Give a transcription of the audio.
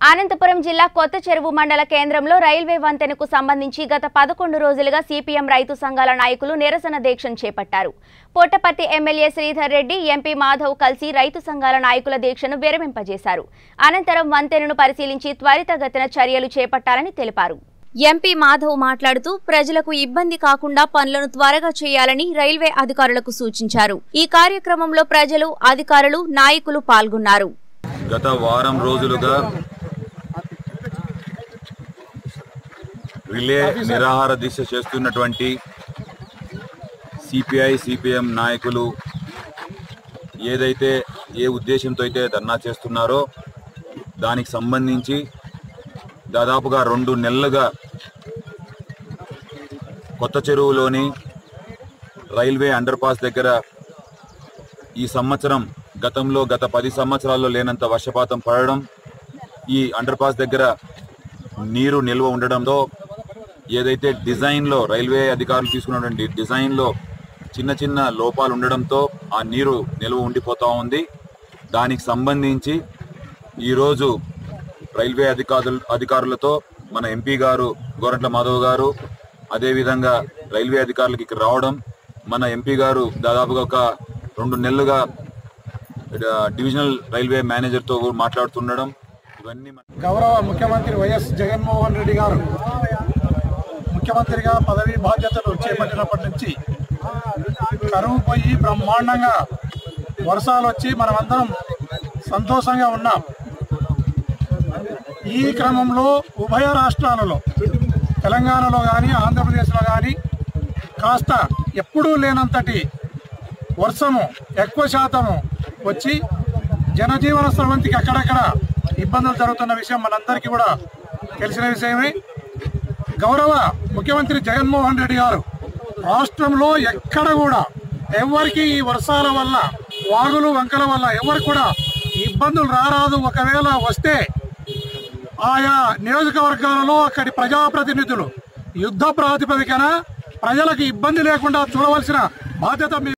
అనంతపురం జిల్లా కొత్త చెరువు మండల కేంద్రంలో రైల్వే వంతెనకు సంబంధించి గత పదకొండు రోజులుగా సిపిఎం రైతు సంఘాల నాయకులు నిరసన దీక్షను చేపట్టారు పుట్టపర్తి ఎమ్మెల్యే శ్రీధర్ రెడ్డి ఎంపీ మాధవ్ కలిసి రైతు సంఘాల నాయకుల దీక్షను విరమింపజేశారు అనంతరం వంతెనను పరిశీలించి త్వరితగతిన చర్యలు చేపట్టాలని తెలిపారు ఎంపీ మాధవ్ మాట్లాడుతూ ప్రజలకు ఇబ్బంది కాకుండా పనులను త్వరగా చేయాలని రైల్వే అధికారులకు సూచించారు ఈ కార్యక్రమంలో ప్రజలు అధికారులు నాయకులు పాల్గొన్నారు గత వారం రోజులుగా రిలే నిరాహార దీక్ష చేస్తున్నటువంటి సిపిఐ సిపిఎం నాయకులు ఏదైతే ఏ ఉద్దేశంతో అయితే ధర్నా చేస్తున్నారో దానికి సంబంధించి దాదాపుగా రెండు నెలలుగా కొత్త చెరువులోని రైల్వే అండర్ పాస్ దగ్గర ఈ సంవత్సరం గతంలో గత పది సంవత్సరాల్లో లేనంత వర్షపాతం పడడం ఈ అండర్ పాస్ దగ్గర నీరు నిల్వ ఉండడంతో ఏదైతే డిజైన్లో రైల్వే అధికారులు తీసుకున్నటువంటి డిజైన్లో చిన్న చిన్న లోపాలు ఉండడంతో ఆ నీరు నిల్వ ఉండిపోతూ ఉంది దానికి సంబంధించి ఈరోజు రైల్వే అధికారులు అధికారులతో మన ఎంపీ గారు గోరంట్ల మాధవ్ గారు అదేవిధంగా రైల్వే అధికారులకి ఇక్కడ రావడం మన ఎంపీ గారు దాదాపుగా ఒక రెండు నెలలుగా ఆ, డివిజనల్ రైల్వే మేనేజర్తో కూడా మాట్లాడుతుండడం ఇవన్నీ మన- గౌరవ ముఖ్యమంత్రి వైఎస్ జగన్మోహన్ రెడ్డి గారు ముఖ్యమంత్రిగా పదవి బాధ్యతలు చేపట్టినప్పటి నుంచి కరువు పోయి బ్రహ్మాండంగా వర్షాలు వచ్చి మనమందరం సంతోషంగా ఉన్నాం ఈ క్రమంలో ఉభయ రాష్ట్రాలలో తెలంగాణలో కానీ ఆంధ్రప్రదేశ్లో కానీ కాస్త ఎప్పుడూ లేనంతటి వర్షము ఎక్కువ శాతము వచ్చి జనజీవన స్రవంతికి అక్కడక్కడ ఇబ్బందులు జరుగుతున్న విషయం మనందరికీ కూడా తెలిసిన విషయమే గౌరవ ముఖ్యమంత్రి జగన్మోహన్ రెడ్డి గారు రాష్ట్రంలో ఎక్కడ కూడా ఎవరికి ఈ వర్షాల వల్ల వాగులు వంకల వల్ల ఎవరికి కూడా ఇబ్బందులు రారాదు ఒకవేళ వస్తే ఆయా నియోజకవర్గాలలో అక్కడి ప్రజాప్రతినిధులు యుద్ధ ప్రాతిపదికన ప్రజలకు ఇబ్బంది లేకుండా చూడవలసిన బాధ్యత మీ